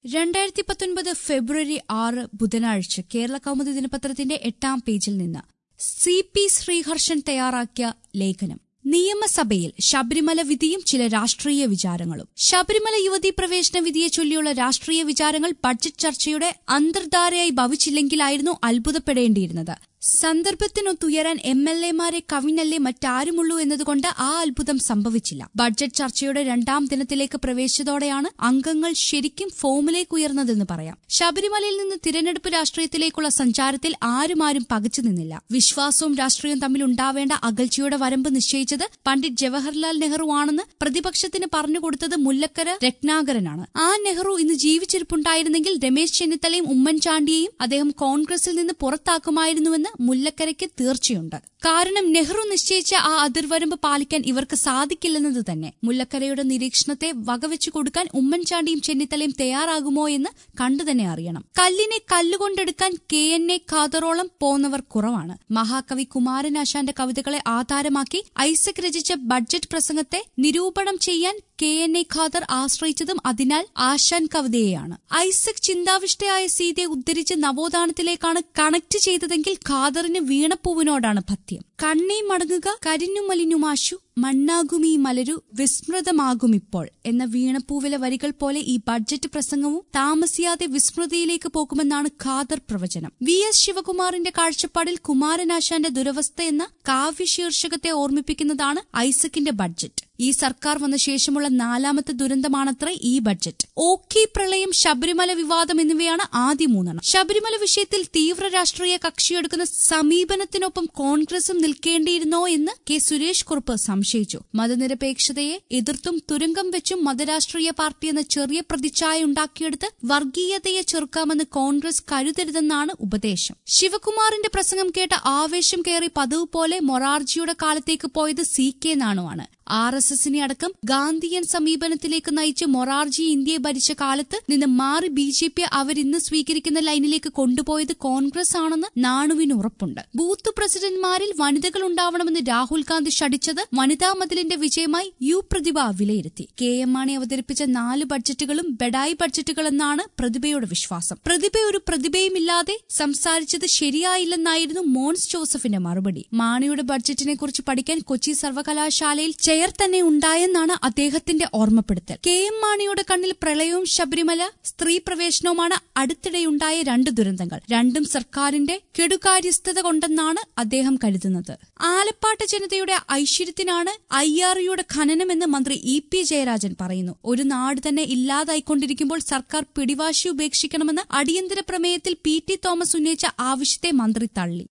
രണ്ടായിരത്തി പത്തൊൻപത് ഫെബ്രുവരി ആറ് ബുധനാഴ്ച കേരള കൗമുദി ദിനപത്രത്തിന്റെ എട്ടാം പേജിൽ നിന്ന് സി പി ശ്രീഹർഷൻ തയ്യാറാക്കിയ ലേഖനം നിയമസഭയിൽ ശബരിമല വിധിയും ചില രാഷ്ട്രീയ വിചാരങ്ങളും ശബരിമല യുവതീ പ്രവേശന വിധിയെ ചൊല്ലിയുള്ള രാഷ്ട്രീയ വിചാരങ്ങൾ ബഡ്ജറ്റ് ചർച്ചയുടെ അന്തർധാരയായി ഭവിച്ചില്ലെങ്കിലായിരുന്നു അത്ഭുതപ്പെടേണ്ടിയിരുന്നത് സന്ദർഭത്തിനൊത്തുയരാൻ എം എൽ എമാരെ കവിഞ്ഞല്ലേ മറ്റാരുമുള്ളൂ എന്നതുകൊണ്ട് ആ അത്ഭുതം സംഭവിച്ചില്ല ബഡ്ജറ്റ് ചർച്ചയുടെ രണ്ടാം ദിനത്തിലേക്ക് പ്രവേശിച്ചതോടെയാണ് അംഗങ്ങൾ ശരിക്കും ഫോമിലേക്ക് ഉയർന്നതെന്ന് പറയാം ശബരിമലയിൽ നിന്ന് തിരഞ്ഞെടുപ്പ് രാഷ്ട്രീയത്തിലേക്കുള്ള സഞ്ചാരത്തിൽ ആരുമാരും പകച്ചു നിന്നില്ല വിശ്വാസവും രാഷ്ട്രീയവും തമ്മിൽ ഉണ്ടാവേണ്ട അകൽച്ചയുടെ വരമ്പ് നിശ്ചയിച്ചത് പണ്ഡിറ്റ് ജവഹർലാൽ നെഹ്റു ആണെന്ന് പ്രതിപക്ഷത്തിന് പറഞ്ഞുകൊടുത്തത് മുല്ലക്കര രത്നാകരനാണ് ആ നെഹ്റു ഇന്ന് ജീവിച്ചിരിപ്പുണ്ടായിരുന്നെങ്കിൽ രമേശ് ചെന്നിത്തലയും ഉമ്മൻചാണ്ടിയെയും അദ്ദേഹം കോൺഗ്രസിൽ നിന്ന് പുറത്താക്കുമായിരുന്നുവെന്ന് മുല്ലക്കരയ്ക്ക് തീർച്ചയുണ്ട് കാരണം നെഹ്റു നിശ്ചയിച്ച ആ അതിർവരമ്പ് പാലിക്കാൻ ഇവർക്ക് സാധിക്കില്ലെന്നത് തന്നെ മുല്ലക്കരയുടെ നിരീക്ഷണത്തെ വകവെച്ചു കൊടുക്കാൻ ഉമ്മൻചാണ്ടിയും ചെന്നിത്തലയും തയ്യാറാകുമോ എന്ന് കണ്ടുതന്നെ അറിയണം കല്ലിനെ കല്ലുകൊണ്ടെടുക്കാൻ കെ എൻ എ ഖാദറോളം പോന്നവർ കുറവാണ് മഹാകവി കുമാരനാശാന്റെ കവിതകളെ ആധാരമാക്കി ഐസക് രചിച്ച ബഡ്ജറ്റ് പ്രസംഗത്തെ നിരൂപണം ചെയ്യാൻ കെ എൻ എ ഖാദർ ആശ്രയിച്ചതും അതിനാൽ ആശാൻ കവിതയെയാണ് ഐസക് ചിന്താവിഷ്ടയായ സീതയെ ഉദ്ധരിച്ച് നവോത്ഥാനത്തിലേക്കാണ് കണക്ട് ചെയ്തതെങ്കിൽ ഖാദറിന് വീണപ്പൂവിനോടാണ് ഭക്തി കണ്ണേ മടങ്ങുക കരിഞ്ഞുമലിനുമാശു മണ്ണാകുമീ മലരു വിസ്മൃതമാകുമിപ്പോൾ എന്ന വീണപ്പൂവിലെ വരികൾ പോലെ ഈ ബഡ്ജറ്റ് പ്രസംഗവും താമസിയാതെ വിസ്മൃതിയിലേക്ക് പോകുമെന്നാണ് ഖാദർ പ്രവചനം വി എസ് ശിവകുമാറിന്റെ കാഴ്ചപ്പാടിൽ കുമാരനാശാന്റെ ദുരവസ്ഥ എന്ന കാവ്യശീർഷകത്തെ ഓർമ്മിപ്പിക്കുന്നതാണ് ഐസക്കിന്റെ ബഡ്ജറ്റ് ഈ സർക്കാർ വന്ന ശേഷമുള്ള നാലാമത്തെ ദുരന്തമാണത്രേ ഈ ബഡ്ജറ്റ് ഓഖി പ്രളയം ശബരിമല വിവാദം എന്നിവയാണ് ആദ്യ മൂന്നെണ്ണം ശബരിമല വിഷയത്തിൽ തീവ്ര രാഷ്ട്രീയ കക്ഷിയെടുക്കുന്ന സമീപനത്തിനൊപ്പം കോൺഗ്രസും നിൽക്കേണ്ടിയിരുന്നോ എന്ന് കെ സുരേഷ് കുറുപ്പ് സംശയിച്ചു മതനിരപേക്ഷതയെ എതിർത്തും തുരങ്കം വെച്ചും മതരാഷ്ട്രീയ പാർട്ടി എന്ന ചെറിയ പ്രതിച്ഛായ ഉണ്ടാക്കിയെടുത്ത് വർഗീയതയെ ചെറുക്കാമെന്ന് കോൺഗ്രസ് കരുതരുതെന്നാണ് ഉപദേശം ശിവകുമാറിന്റെ പ്രസംഗം കേട്ട ആവേശം കയറി പതിവ് പോലെ മൊറാർജിയുടെ കാലത്തേക്ക് പോയത് സി കെ നാണുവാണ് ആർ എസ് എസിനെ അടക്കം ഗാന്ധിയൻ സമീപനത്തിലേക്ക് നയിച്ച് മൊറാർജി ഇന്ത്യയെ ഭരിച്ച കാലത്ത് നിന്ന് മാറി ബി ജെ പി അവരിന്ന് സ്വീകരിക്കുന്ന ലൈനിലേക്ക് കൊണ്ടുപോയത് കോൺഗ്രസ് ആണെന്ന് നാണുവിന് ഉറപ്പുണ്ട് ബൂത്ത് പ്രസിഡന്റ്മാരിൽ വനിതകൾ ഉണ്ടാവണമെന്ന് രാഹുൽ ഗാന്ധി ഷടിച്ചത് വനിതാ മതിലിന്റെ വിജയമായി യു പ്രതിഭ വിലയിരുത്തി കെ എം മാണി അവതരിപ്പിച്ച നാല് ബഡ്ജറ്റുകളും ബെഡായി ബഡ്ജറ്റുകളെന്നാണ് പ്രതിഭയുടെ വിശ്വാസം പ്രതിഭ ഒരു പ്രതിഭയുമില്ലാതെ സംസാരിച്ചത് ശരിയായില്ലെന്നായിരുന്നു മോൻസ് ജോസഫിന്റെ മറുപടി മാണിയുടെ ബഡ്ജറ്റിനെ കുറിച്ച് പഠിക്കാൻ കൊച്ചി സർവകലാശാലയിൽ ചെയർ തന്നെ ഉണ്ടായെന്നാണ് അദ്ദേഹത്തിന്റെ ഓർമ്മപ്പെടുത്തൽ കെ എം മാണിയുടെ കണ്ണിൽ പ്രളയവും ശബരിമല സ്ത്രീ പ്രവേശനവുമാണ് അടുത്തിടെയുണ്ടായ രണ്ട് ദുരന്തങ്ങൾ രണ്ടും സർക്കാരിന്റെ കെടുകാര്യസ്ഥത കൊണ്ടെന്നാണ് അദ്ദേഹം കരുതുന്നത് ആലപ്പാട്ട് ജനതയുടെ ഐശ്വര്യത്തിനാണ് ഐ ആർ യുടെ ഖനനമെന്ന് മന്ത്രി ഇ പി ജയരാജൻ പറയുന്നു ഒരു നാട് തന്നെ ഇല്ലാതായിക്കൊണ്ടിരിക്കുമ്പോൾ സർക്കാർ പിടിവാശി ഉപേക്ഷിക്കണമെന്ന് അടിയന്തര പ്രമേയത്തിൽ പി ടി തോമസ് ഉന്നയിച്ച ആവശ്യത്തെ മന്ത്രി തള്ളി